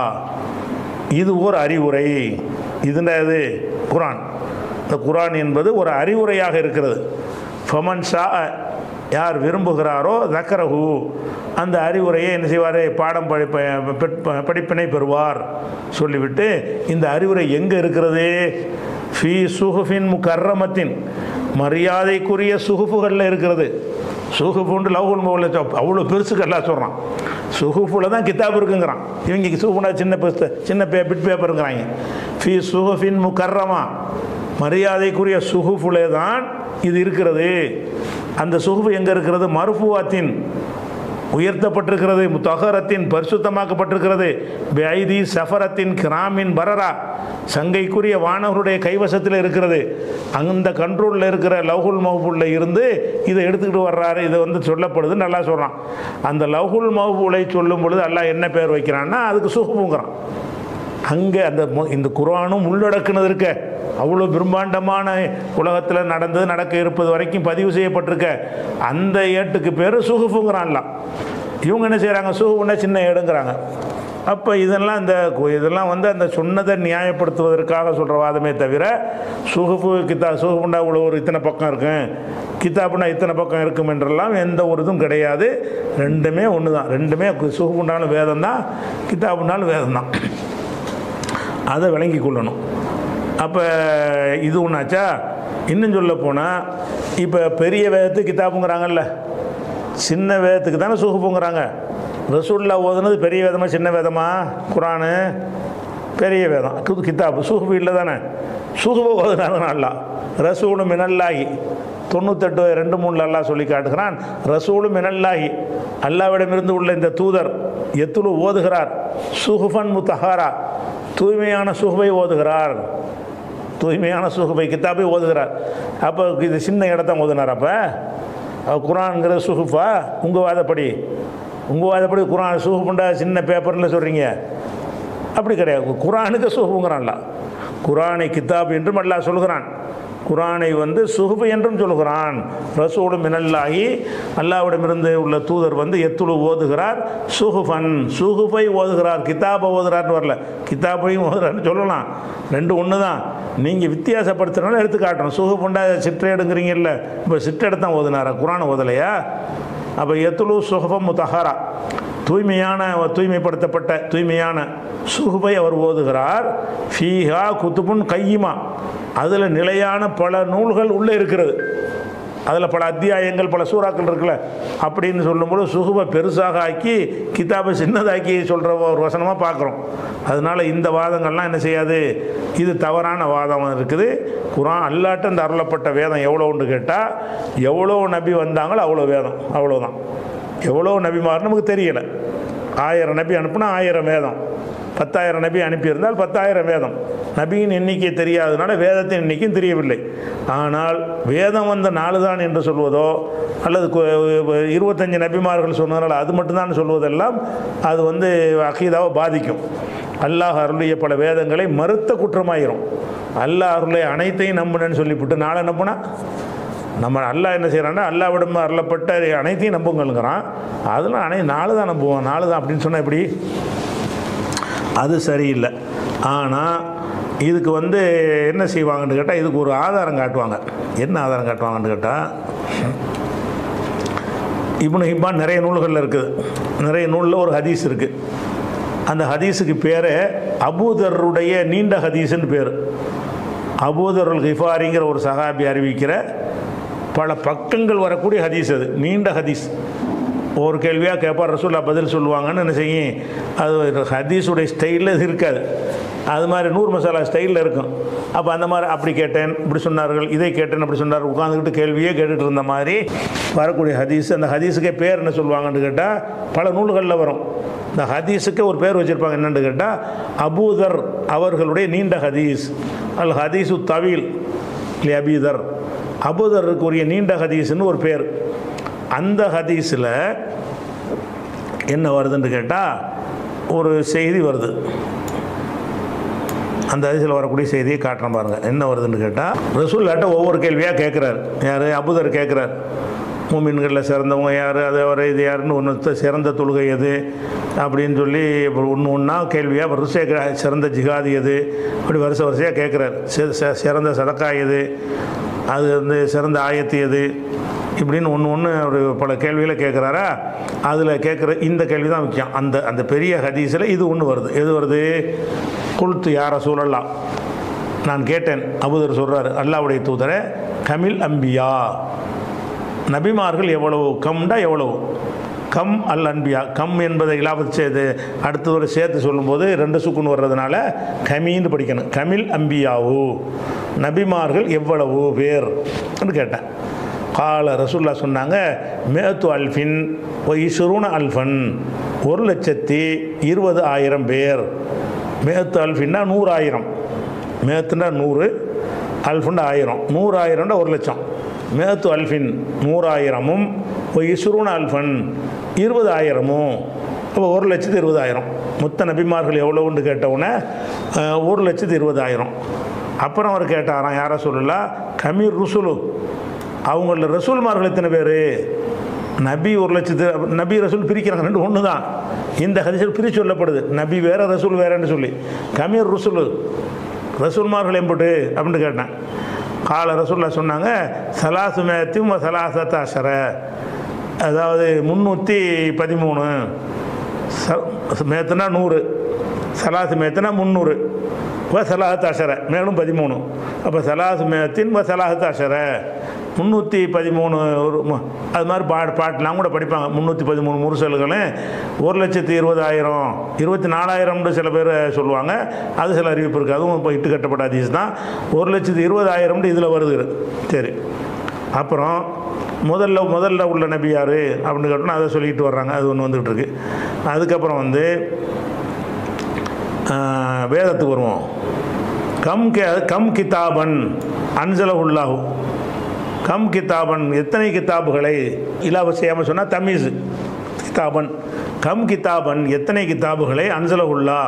இது ஒரு அறிவுரை இதுனா இது குரான் இந்த குரான் என்பது ஒரு அறிவுரையாக இருக்கிறது ஃபமன் ஷா யார் விரும்புகிறாரோ தக்கரஹு அந்த அறிவுரையை என்ன செய்வார் பாடம் படிப்ப பெற்- படிப்பினை பெறுவார் சொல்லிவிட்டு இந்த அறிவுரை எங்கே இருக்கிறது ஃபி சுஹுஃபின் முக்கர்ரமத்தின் மரியாதைக்குரிய சுகுஃபுகளில் இருக்கிறது சுகுஃபுண்டு லவ்ஹுல் மௌல அவ்வளோ பெருசுக்கெல்லாம் சொல்கிறான் சுகுஃபுல தான் கிதாப் இருக்குங்கிறான் இவங்க சுகுனா சின்ன பெருசு சின்ன பே பிட் பேப்பருங்கிறாங்க ஃபி சுஹுஃபின் முக்கர்ரமா மரியாதைக்குரிய சுகுஃபுலே தான் இது இருக்கிறது அந்த சுகுஃபு எங்கே இருக்கிறது மருஃபுவாத்தின் உயர்த்தப்பட்டிருக்கிறது முத்தகரத்தின் பரிசுத்தமாக்கப்பட்டிருக்கிறது ஐதி சஃபரத்தின் கிராமின் பரரா சங்கைக்குரிய வானவருடைய கைவசத்தில் இருக்கிறது அந்த கண்ட்ரோலில் இருக்கிற லவ்ஹுல் மஹபூலில் இருந்து இதை எடுத்துக்கிட்டு வர்றாரு இதை வந்து சொல்லப்படுது நல்லா சொல்கிறான் அந்த லவ்ஹுல் மஹபூலை சொல்லும் பொழுது அல்லாஹ் என்ன பேர் வைக்கிறான்னா அதுக்கு சுகுப்புங்கிறான் அங்கே அந்த மு- இந்த குர்ஆனும் உள்ளடக்குனது இருக்க அவ்வளோ பிரம்மாண்டமான உலகத்தில் நடந்தது நடக்க இருப்பது வரைக்கும் பதிவு செய்யப்பட்டிருக்க அந்த ஏட்டுக்கு பேர் சுகுஃபுங்கிறான்ல இவங்க என்ன செய்கிறாங்க சுகுஃபுன்னா சின்ன ஏடுங்கிறாங்க அப்போ இதெல்லாம் இந்த கு- இதெல்லாம் வந்து அந்த சொன்னதை நியாயப்படுத்துவதற்காக சொல்கிற வாதமே தவிர சுகுஃபு கித்தா சுகுஃபுண்டா இவ்வளோ ஒரு இத்தனை பக்கம் இருக்கும் கிதாபுனா இத்தனை பக்கம் இருக்கும் என்றெல்லாம் எந்த ஒரு இதுவும் கிடையாது ரெண்டுமே ஒன்று தான் ரெண்டுமே சுகுப்புண்டாலும் வேதம் தான் கிதாபுனாலும் வேதம் தான் அதை விளங்கி கொள்ளணும் அப்போ இது ஒன்றாச்சா இன்னும் சொல்ல போனால் இப்போ பெரிய வேதத்துக்கு கிதாபுங்கிறாங்கல்ல சின்ன வேதத்துக்கு தானே சுகுப்புங்கிறாங்க ரசூல்லா ஓதுனது பெரிய வேதமா சின்ன வேதமா குரானு பெரிய வேதம் குது கிதாபு சுகுபு இல்லை தானே சுகுபு ஓதுனாங்க அல்லா ரசூலு மினல்லாகி தொண்ணூத்தெட்டு ரெண்டு மூணுல அல்லாஹ் சொல்லி காட்டுகிறான் ரசூலு மினல்லாகி அல்லாவிடமிருந்து உள்ள இந்த தூதர் எத்துலு ஓதுகிறார் சுகுஃபன் முத்தஹாரா தூய்மையான சுகுபை ஓதுகிறார் தூய்மையான சுகுபை கித்தாபை ஓதுகிறார் அப்போ இது சின்ன இடத்த ஓதுனார் அப்போ குரான்ங்கிற சுகுஃபா உங்கள் வாதப்படி உங்கள் வாதப்படி குரான் சுகுப்புண்டா சின்ன பேப்பரில் சொல்கிறீங்க அப்படி கிடையாது குரானுக்கு சுகுப்புங்கிறான்ல குரானை கித்தாப் என்றும் அல்லாஹ் சொல்கிறான் குரானை வந்து சுகுபு என்றும் சொல்கிறான் ரசூலும் மினல்லாகி அல்லாவிடமிருந்து உள்ள தூதர் வந்து எத்துழு ஓதுகிறார் சுகுஃபன் சுகுஃபை ஓதுகிறார் கிதாபை ஓதுகிறார்னு வரல கிதாபையும் ஓதுறாருன்னு சொல்லலாம் ரெண்டு ஒன்று தான் நீங்கள் வித்தியாசப்படுத்துறதுனால எடுத்து காட்டணும் சுகுப்புண்டா சிற்றேடுங்கிறீங்கல்ல இப்போ சிற்றேடு தான் ஓதுனாரா குரான் ஓதலையா அப்போ எத்துலு சுகபம் முத்தஹாரா தூய்மையான தூய்மைப்படுத்தப்பட்ட தூய்மையான சுகுபை அவர் ஓதுகிறார் ஃபீஹா குத்துபுன் கையுமா அதில் நிலையான பல நூல்கள் உள்ளே இருக்கிறது அதில் பல அத்தியாயங்கள் பல சூறாக்கள் இருக்குல்ல அப்படின்னு சொல்லும்போது சுகுபை பெருசாக ஆக்கி கிதாபை சின்னதாக்கி சொல்கிற ஒரு வசனமாக பார்க்குறோம் அதனால் இந்த வாதங்கள்லாம் என்ன செய்யாது இது தவறான வாதம் இருக்குது குரான் அல்லாட்ட இந்த அருளப்பட்ட வேதம் எவ்வளோன்னு கேட்டால் எவ்வளோ நபி வந்தாங்களோ அவ்வளோ வேதம் அவ்வளோதான் எவ்வளோ நபிமார் நமக்கு தெரியலை ஆயிரம் நபி அனுப்புனா ஆயிரம் வேதம் பத்தாயிரம் நபி அனுப்பியிருந்தால் பத்தாயிரம் வேதம் நபியின் எண்ணிக்கை தெரியாதனால வேதத்தின் எண்ணிக்கையும் தெரியவில்லை ஆனால் வேதம் வந்த நாலு தான் என்று சொல்வதோ அல்லது கு- இருபத்தஞ்சு நபிமார்கள் சொன்னதால் அது மட்டும்தான் சொல்வதெல்லாம் அது வந்து அகீதாவை பாதிக்கும் அல்லாஹ் அருளிய பல வேதங்களை மறுத்த குற்றமாயிரும் அல்லாஹ் அருளை அனைத்தையும் நம்புனேன்னு சொல்லிவிட்டு நாளை நம்புனா நம்ம அல்லாஹ் என்ன செய்கிறான்னா அல்லாவிடம் அருளப்பட்ட அனைத்தையும் நம்புங்கள்ங்கிறான் அதெல்லாம் அனை நாலு தான் நம்புவோம் நாலு தான் அப்படின்னு சொன்னால் எப்படி அது சரியில்லை ஆனால் இதுக்கு வந்து என்ன செய்வாங்கன்னு கேட்டால் இதுக்கு ஒரு ஆதாரம் காட்டுவாங்க என்ன ஆதாரம் காட்டுவாங்கன்னு கேட்டால் இப்னு ஹிப்பான் நிறைய நூல்களில் இருக்குது நிறைய நூலில் ஒரு ஹதீஸ் இருக்குது அந்த ஹதீஸுக்கு பேர் அபூதருடைய நீண்ட ஹதீஸ்னு பேர் அபூதருல் கிஃபாரிங்கிற ஒரு சஹாபி அறிவிக்கிற பல பக்கங்கள் வரக்கூடிய ஹதீஸ் அது நீண்ட ஹதீஸ் ஒரு கேள்வியாக கேட்பார் ரசூல்லா பதில் சொல்லுவாங்கன்னு என்ன செய்யும் அது ஹதீஸுடைய ஸ்டைலில் இது இருக்காது அது மாதிரி நூறு மசாலா ஸ்டைலில் இருக்கும் அப்போ அந்த மாதிரி அப்படி கேட்டேன் இப்படி சொன்னார்கள் இதை கேட்டேன் அப்படி சொன்னார் உட்காந்துக்கிட்டு கேள்வியே கேட்டுட்டு இருந்த மாதிரி வரக்கூடிய ஹதீஸ் அந்த ஹதீஸுக்கே பேர் என்ன சொல்லுவாங்கன்னு கேட்டால் பல நூல்களில் வரும் இந்த ஹதீஸுக்கு ஒரு பேர் வச்சுருப்பாங்க என்னென்னு கேட்டால் அபூதர் அவர்களுடைய நீண்ட ஹதீஸ் அல் ஹதீஸு தவீல் இல்லை அபீதர் அபூதருக்குரிய நீண்ட ஹதீஸ்னு ஒரு பேர் அந்த ஹதீஸில் என்ன வருதுன்னு கேட்டால் ஒரு செய்தி வருது அந்த ஹதீஸில் வரக்கூடிய செய்தியை காட்டுறேன் பாருங்கள் என்ன வருதுன்னு கேட்டால் ரசூல்லாட்ட ஒவ்வொரு கேள்வியாக கேட்குறாரு யார் அபுதர் கேட்குறாரு மூமின்களில் சிறந்தவங்க யார் அது வர இது யாருன்னு ஒன்று சிறந்த தொழுகை எது அப்படின்னு சொல்லி ஒன்று ஒன்றா கேள்வியாக வரிசையாக கே- சிறந்த ஜிகாதி எது அப்படி வரிசை வரிசையாக கேட்குறாரு சி- சி- சிறந்த சதக்கா எது அது வந்து சிறந்த ஆயத்து எது இப்படின்னு ஒன்று ஒன்று ஒரு பல கேள்விகளை கேட்குறாரா அதில் கேட்குற இந்த கேள்வி தான் முக்கியம் அந்த அந்த பெரிய ஹதீஸில் இது ஒன்று வருது எது வருது குல்த்து யார சூழல்லாம் நான் கேட்டேன் அபுதர் சொல்கிறாரு அல்லாவுடைய தூதரை கமில் அம்பியா நபிமார்கள் எவ்வளவு கம்டா எவ்வளவு கம் அல் அன்பியா கம் என்பதை இலாபத்து செய்து அடுத்ததோட சேர்த்து சொல்லும்போது ரெண்டு சுக்குன்னு வர்றதுனால கமின்னு படிக்கணும் கமில் அம்பியாவு நபிமார்கள் எவ்வளவு பேர் என்று கேட்டேன் கால ரசூல்லா சொன்னாங்க மேத்து அல்ஃபின் இசுருன அல்ஃபன் ஒரு லட்சத்தி இருபது ஆயிரம் பேர் மேத்து அல்ஃபின்னா நூறாயிரம் மேத்துனா நூறு அல்ஃபுண்டா ஆயிரம் நூறாயிரம்டா ஒரு லட்சம் மேத்து அல்ஃபின் நூறாயிரமும் இசுருன அல்ஃபன் இருபதாயிரமும் அப்போ ஒரு லட்சத்து இருபதாயிரம் மொத்த நபிமார்கள் எவ்வளோன்னு கேட்டவுடனே அஹ், ஒரு லட்சத்து இருபதாயிரம் அப்புறம் அவர் கேட்டாராம் யாரை சொல்லலாம் கமீர் ருசுலு அவங்கள ரசூல்மார்கள் எத்தனை பேர் நபி ஒரு லட்சத்து நபி ரசூல் பிரிக்கிறாங்க ரெண்டு ஒன்று தான் இந்த ஹதீஸில் பிரித்து சொல்லப்படுது நபி வேற ரசூல் வேறன்னு சொல்லி கமீர் ருசுலு ரசூல்மார்கள் எம்புட்டு அப்படின்னு கேட்டேன் கால ரசூல்லா சொன்னாங்க சலாசு மேத்தும் சலாசத்த அஷர அதாவது முந்நூற்றி பதிமூணு ச மேத்துனா நூறு சலாசு மேத்துனா முந்நூறு வ சலாஹத்து அஷர மேலும் பதிமூணு அப்போ சலாசு மேத்தின் வ சலாஹத்து அஷர முந்நூற்றி பதிமூணு ஒரு மு- அது மாதிரி பாட்டு பாட்டுலாம் கூட படிப்பாங்க முந்நூற்றி பதிமூணு முரசல்களும் ஒரு லட்சத்தி இருபதாயிரம் இருபத்தி நாலாயிரம்னு சில பேர் சொல்லுவாங்க அது சில அறிவிப்பு இருக்குது அதுவும் இப்போ இட்டு கட்டப்பட்ட அதிஸ் தான் ஒரு லட்சத்தி இருபதாயிரம்னு இதில் வருது சரி அப்புறம் முதல்ல முதல்ல உள்ள நபி யார் அப்படின்னு கேட்டோன்னா அதை சொல்லிட்டு வர்றாங்க அது ஒன்று வந்துகிட்டு இருக்கு அதுக்கப்புறம் வந்து ஆஹ், வேதத்துக்கு வருவோம் கம் கே கம் கிதாபன் அன்சல உள்ளாஹு கம் கிதாபன் எத்தனை கிதாபுகளை இலாவ செய்யாமல் சொன்னால் தமீஸ் கிதாபன் கம் கிதாபன் எத்தனை கிதாபுகளை அன்சல உள்ளா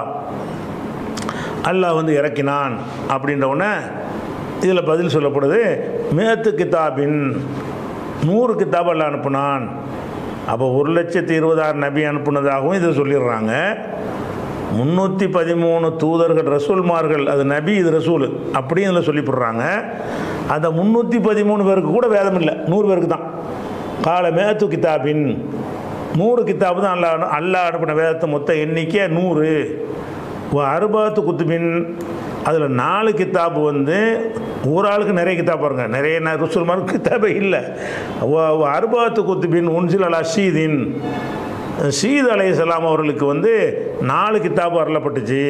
அல்லாஹ் வந்து இறக்கினான் அப்படின்ற உடனே இதில் பதில் சொல்லப்படுது மேத்து கிதாபின் நூறு கிதாப் அல்லாஹ் அனுப்புனான் அப்போ ஒரு லட்சத்தி இருபதாயிரம் நபி அனுப்புனதாகவும் இதை சொல்லிடுறாங்க முந்நூற்றி பதிமூணு தூதர்கள் ரசூல்மார்கள் அது நபி இது ரசூல் அப்படின்னு இதில் சொல்லிவிடுறாங்க அந்த முந்நூற்றி பதிமூணு பேருக்கு கூட வேதம் இல்லை நூறு பேருக்கு தான் கால மேத்து கிதாபின் நூறு கிதாபு தான் அல்லாஹ் அனு- அல்லாஹ் அனுப்பின வேதத்தை மொத்த எண்ணிக்கை நூறு அறுபாத்து குத்துபின் அதில் நாலு கித்தாபு வந்து ஒரு ஆளுக்கு நிறைய கித்தாப் பாருங்க நிறைய ந- ருசுல் மாதிரி கித்தாபே இல்லை அறுபாத்து குத்துபின் உன்சில் அலா ஷீதின் ஷீத் அலைஹிஸ்ஸலாம் அவர்களுக்கு வந்து நாலு கித்தாபு அருளப்பட்டுச்சு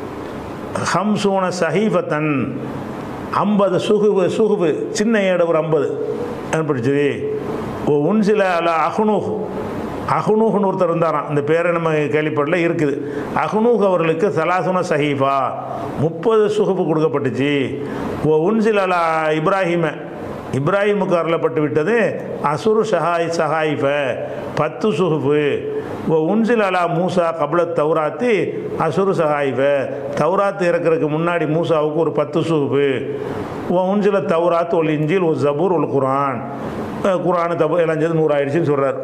ஹம்சூன சஹீஃபத்தன் ஐம்பது சுகுவு சுகுவு சின்ன ஏடு ஒரு ஐம்பது அனுப்பிடுச்சு ஓ உன்சில அல அஹ்னூஹ் அஹ்னூஹ்னு ஒருத்தர் இருந்தாராம் இந்த பேரை நம்ம கேள்விப்படல இருக்குது அஹ்னூஹ் அவர்களுக்கு சலாசுன சஹீஃபா முப்பது சுகுப்பு கொடுக்கப்பட்டுச்சு ஓ உன்சில் அலா இப்ராஹிம இப்ராஹிமுக்கு அருளப்பட்டு விட்டது அசுரு ஷஹாய் சஹாயிஃப பத்து சுகுப்பு ஓ உன்சில் அலா மூசா கபல தௌராத்தி அசுரு சஹாயிஃப தௌராத்து இறக்குறதுக்கு முன்னாடி மூசாவுக்கு ஒரு பத்து சுகுப்பு ஓ உன்சில தௌராத் ஒரு இஞ்சில் ஒரு ஜபூர் ஒரு குரான் அஹ் குரானு தபு எல்லாம் சேர்ந்து நூறாயிடுச்சுன்னு சொல்கிறார்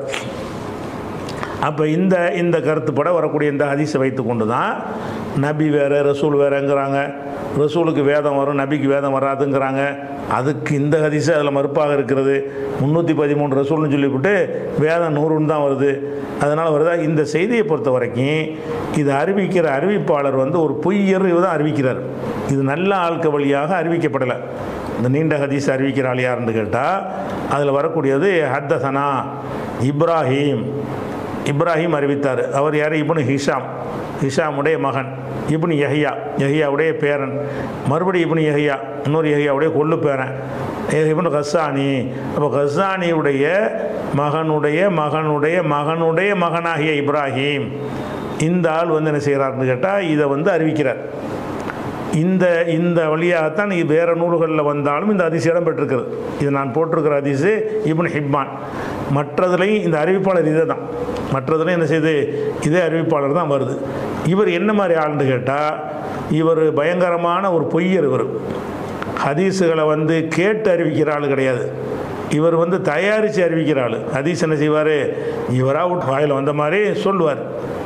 அப்போ இந்த இந்த கருத்துப்பட வரக்கூடிய இந்த ஹதீஸை வைத்து கொண்டு தான் நபி வேறு ரசூல் வேறுங்கிறாங்க ரசூலுக்கு வேதம் வரும் நபிக்கு வேதம் வராதுங்கிறாங்க அதுக்கு இந்த ஹதீஸு அதில் மறுப்பாக இருக்கிறது முந்நூற்றி பதிமூணு ரசூல்னு சொல்லிவிட்டு வேதம் நூறுன்னு தான் வருது அதனால் வருதா இந்த செய்தியை பொறுத்த வரைக்கும் இது அறிவிக்கிற அறிவிப்பாளர் வந்து ஒரு பொய்யர் தான் அறிவிக்கிறார் இது நல்ல ஆட்கள் வழியாக அறிவிக்கப்படலை இந்த நீண்ட ஹதீஸ் அறிவிக்கிற ஆள் யாருன்னு கேட்டால் அதில் வரக்கூடியது ஹத்தசனா இப்ராஹீம் இப்ராஹிம் அறிவித்தார் அவர் யார் இப்னு ஹிஷாம் ஹிஷாமுடைய மகன் இப்னு யஹியா யஹியாவுடைய பேரன் மறுபடி இப்னு யஹியா இன்னொரு யஹியாவுடைய கொள்ளு பேரன் ஏ- இப்னு கஸ்ஸானி அப்போ கஸ்ஸானியுடைய மகனுடைய மகனுடைய மகனுடைய மகனாகிய இப்ராஹிம் இந்த ஆள் வந்து என்ன செய்கிறார்னு கேட்டால் இதை வந்து அறிவிக்கிறார் இந்த இந்த வழியாகத்தான் இது வேறு நூல்களில் வந்தாலும் இந்த அதிசயம் இடம் பெற்றிருக்கிறது இது நான் போட்டிருக்கிற அதிசு இப்னு ஹிப்பான் மற்றதுலையும் இந்த அறிவிப்பாளர் இதே தான் மற்றதுலையும் என்ன செய்யுது இதே அறிவிப்பாளர் தான் வருது இவர் என்ன மாதிரி ஆள்னு கேட்டால் இவர் பயங்கரமான ஒரு பொய்யர் இவர் ஹதீஸுகளை வந்து கேட்டு அறிவிக்கிற ஆள் கிடையாது இவர் வந்து தயாரித்து அறிவிக்கிற ஆள் ஹதீஸ் என்ன செய்வார் இவராக வாயில் வந்த மாதிரி சொல்லுவார்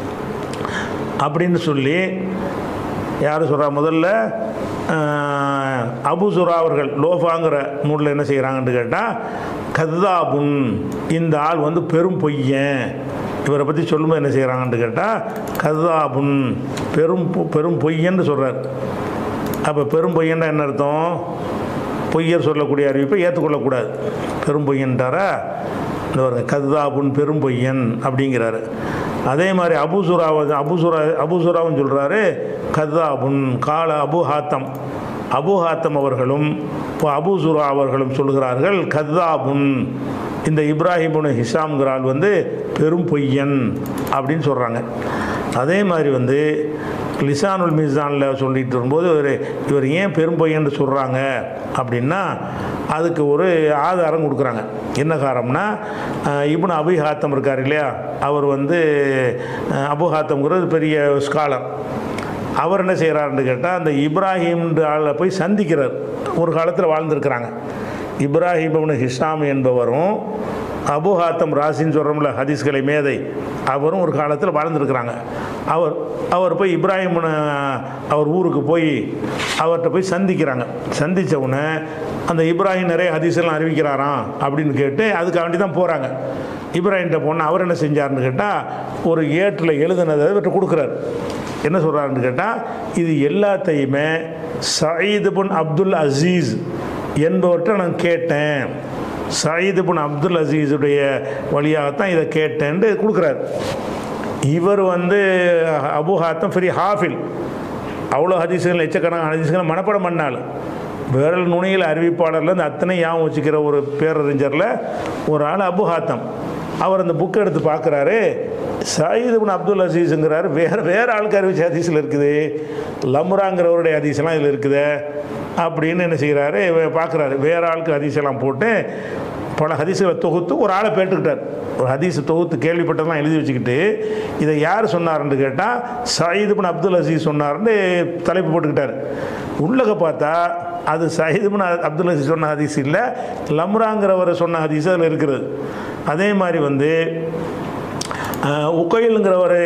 அப்படின்னு சொல்லி யார் சொல்கிறா முதல்ல ஆஹ், அபு சுரா அவர்கள் லோஃபாங்கிற நூலில் என்ன செய்கிறாங்கன்னு கேட்டால் கத்தாபுன் இந்த ஆள் வந்து பெரும் பொய்யன் இவரை பற்றி சொல்லும்போது என்ன செய்கிறாங்கன்னு கேட்டால் கத்தாபுன் பெரும் பொ- பெரும் பொய்யன்னு சொல்கிறார் அப்போ பெரும் பொய்யன்னா என்ன அர்த்தம் பொய்யர் சொல்லக்கூடிய அறிவிப்பை ஏற்றுக்கொள்ளக்கூடாது பெரும் பொய்யன்ட்டாரா இந்த பாருங்க கத்தாபுன் பெரும் பொய்யன் அப்படிங்கிறாரு அதே மாதிரி அபுசுராவை அபுசுரா அபுசுராவும் சொல்கிறாரு கத்தாபுன் கால அபு ஹாத்தம் அபு ஹாத்தம் அவர்களும் இப்போ அபுசுரா அவர்களும் சொல்கிறார்கள் கத்தாபுன் இந்த இப்ராஹிமுன் ஹிஷாம்ங்கிற ஆள் வந்து பெரும் பொய்யன் அப்படின்னு சொல்கிறாங்க அதே மாதிரி வந்து லிசானுல் மீசானில் சொல்லிட்டு வரும்போது இவர் இவர் ஏன் பெரும்பொய்யன்னு சொல்கிறாங்க அப்படின்னா அதுக்கு ஒரு ஆதாரம் கொடுக்குறாங்க என்ன காரணம்னா அஹ், இப்னு அபி ஹாத்தம் இருக்கார் இல்லையா அவர் வந்து அஹ், அபு ஹாத்தம்ங்கிறது பெரிய ஸ்காலர் அவர் என்ன செய்கிறாருன்னு கேட்டால் அந்த இப்ராஹிம்ன்ற ஆளை போய் சந்திக்கிறார் ஒரு காலத்தில் வாழ்ந்திருக்கிறாங்க இப்ராஹிம் இப்னு ஹிஷாம் என்பவரும் அபு ஹாத்தம் ராசின்னு சொல்கிறோம்ல ஹதீஸ்களை மேதை அவரும் ஒரு காலத்தில் வாழ்ந்துருக்கிறாங்க அவர் அவர் போய் இப்ராஹிம் அவர் ஊருக்கு போய் அவர்கிட்ட போய் சந்திக்கிறாங்க சந்தித்த உடனே அந்த இப்ராஹிம் நிறைய ஹதீஸெல்லாம் அறிவிக்கிறாராம் அப்படின்னு கேட்டு அதுக்காக வேண்டி தான் போகிறாங்க இப்ராஹிம்கிட்ட போனால் அவர் என்ன செஞ்சார்னு கேட்டால் ஒரு ஏட்டில் எழுதுனதை இவர்கிட்ட கொடுக்குறாரு என்ன சொல்கிறாருன்னு கேட்டால் இது எல்லாத்தையுமே சயீது பின் அப்துல் அசீஸ் என்பவர்கிட்ட நான் கேட்டேன் சயீது பின் அப்துல் அசீஸுடைய வழியாகத்தான் இதை கேட்டேன்ட்டு கொடுக்குறாரு இவர் வந்து அபு ஹாத்தம் ஃபெரி ஹாஃபில் அவ்வளோ ஹதீஸுகள் லட்சக்கணக்கான ஹதீஸுகள் மனப்படம் பண்ணால் விரல் நுனியில் அறிவிப்பாளரில் இந்த அத்தனை யாவும் வச்சுக்கிற ஒரு பேரறிஞரில் ஒரு ஆள் அபு ஹாத்தம் அவர் அந்த புக்கை எடுத்து பார்க்குறாரு சயீது பின் அப்துல் அசீஸுங்கிறாரு வேறு வேறு ஆளுக்கு அறிவிச்ச ஹதீஸில் இருக்குது லம்ராங்கிறவருடைய ஹதீஸ்லாம் இதில் இருக்குது அப்படின்னு என்ன செய்கிறாரு பார்க்குறாரு வேறு ஆளுக்கு ஹதீஸெல்லாம் போட்டு பல ஹதீஸுகளை தொகுத்து ஒரு ஆளை பேட்டுக்கிட்டார் ஒரு ஹதீஸ் தொகுத்து கேள்விப்பட்டதெல்லாம் எழுதி வச்சுக்கிட்டு இதை யார் சொன்னார்னு கேட்டால் சயீது பின் அப்துல் அசீஸ் சொன்னார்னு தலைப்பு போட்டுக்கிட்டார் உள்ளக பார்த்தா அது சயீது பின் அப்துல் அசீஸ் சொன்ன ஹதீஸ் இல்லை லம்ராங்கிறவர் சொன்ன ஹதீஸ் அதில் இருக்கிறது அதே மாதிரி வந்து உக்கையிலுங்கிற ஒரு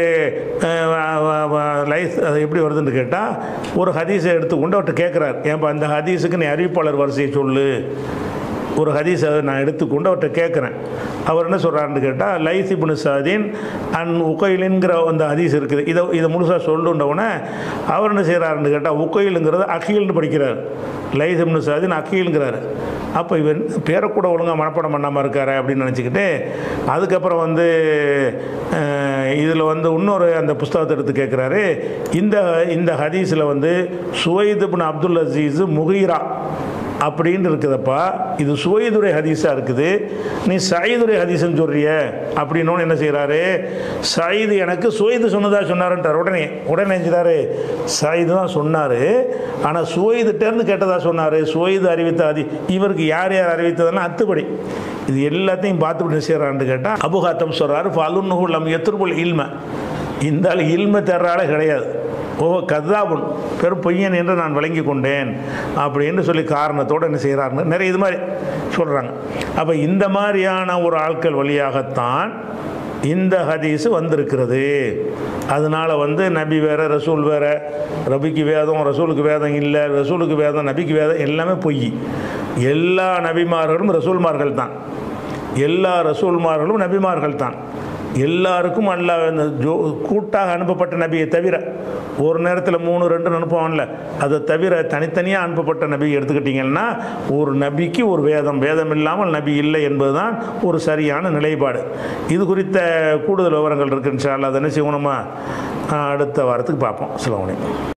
லைஃப் அது எப்படி வருதுன்னு கேட்டால் ஒரு ஹதீஸை எடுத்துக்கொண்டு அவர்கிட்ட கேட்குறாரு ஏன்பா அந்த ஹதீஸுக்கு நீ அறிவிப்பாளர் வரிசையை சொல்லு ஒரு ஹதீஸை நான் எடுத்துக்கொண்டு அவர்கிட்ட கேட்குறேன் அவர் என்ன சொல்கிறாருன்னு கேட்டால் லைஸ் இப்னு சாதீன் அண்ட் உக்கையிலுங்கிற அந்த ஹதீஸ் இருக்குது இதை இதை முழுசாக சொல்லுண்டவுடனே அவர் என்ன செய்கிறாருன்னு கேட்டால் உக்கையிலுங்கிறது அகில்னு படிக்கிறார் லைஸ் இப்னு சாதீன் அகில்ங்கிறாரு அப்போ இவன் பேரை கூட ஒழுங்காக மனப்பாடம் பண்ணாமல் இருக்காரு அப்படின்னு நினச்சிக்கிட்டு அதுக்கப்புறம் வந்து இதில் வந்து இன்னொரு அந்த புஸ்தகத்தை எடுத்து கேட்குறாரு இந்த இந்த ஹதீஸில் வந்து சுவைதுபின் அப்துல் அசீஸ் முகீரா அப்படின்னு இருக்குதப்பா இது சுவைதுரை ஹதீஸாக இருக்குது நீ சயீதுரை ஹதீஸ்ன்னு சொல்றிய அப்படின்னோன்னு என்ன செய்கிறாரு சயீது எனக்கு சுவைது சொன்னதா சொன்னாருன்றார் உடனே உடனே செஞ்சாரு சயீது தான் சொன்னார் ஆனால் சுவைதுட்டேருந்து கேட்டதா சொன்னார் சுவைது அறிவித்த அதி இவருக்கு யார் யார் அறிவித்ததுன்னா அத்துப்படி இது எல்லாத்தையும் பார்த்துட்டு என்ன செய்கிறான்னு கேட்டால் அபுகாத்தம் சொல்கிறாரு ஃபலுன்னு லம் எத்திருக்குள் இல்மை இந்த ஆள் இல்மை தர்ற ஆளே கிடையாது ஓ கதாபுன் பெரும் பொய்யன் என்று நான் விளங்கி கொண்டேன் அப்படின்னு சொல்லி காரணத்தோடு என்ன செய்கிறாருன்னு நிறைய இது மாதிரி சொல்கிறாங்க அப்போ இந்த மாதிரியான ஒரு ஆட்கள் வழியாகத்தான் இந்த ஹதீஸு வந்திருக்கிறது அதனால் வந்து நபி வேறு ரசூல் வேறு ரபிக்கு வேதம் ரசூலுக்கு வேதம் இல்லை ரசூலுக்கு வேதம் நபிக்கு வேதம் எல்லாமே பொய் எல்லா நபிமார்களும் ரசூல்மார்கள் தான் எல்லா ரசூல்மார்களும் நபிமார்கள் தான் எல்லாருக்கும் அல்ல இந்த ஜோ கூட்டாக அனுப்பப்பட்ட நபியை தவிர ஒரு நேரத்தில் மூணு ரெண்டு அனுப்புவான்ல அதை தவிர தனித்தனியாக அனுப்பப்பட்ட நபி எடுத்துக்கிட்டிங்கன்னா ஒரு நபிக்கு ஒரு வேதம் வேதம் இல்லாமல் நபி இல்லை என்பதுதான் ஒரு சரியான நிலைப்பாடு இது குறித்த கூடுதல் விவரங்கள் இருக்குன்னு அதை என்ன செய்வோம் நம்ம அடுத்த வாரத்துக்கு பார்ப்போம் சிலவனை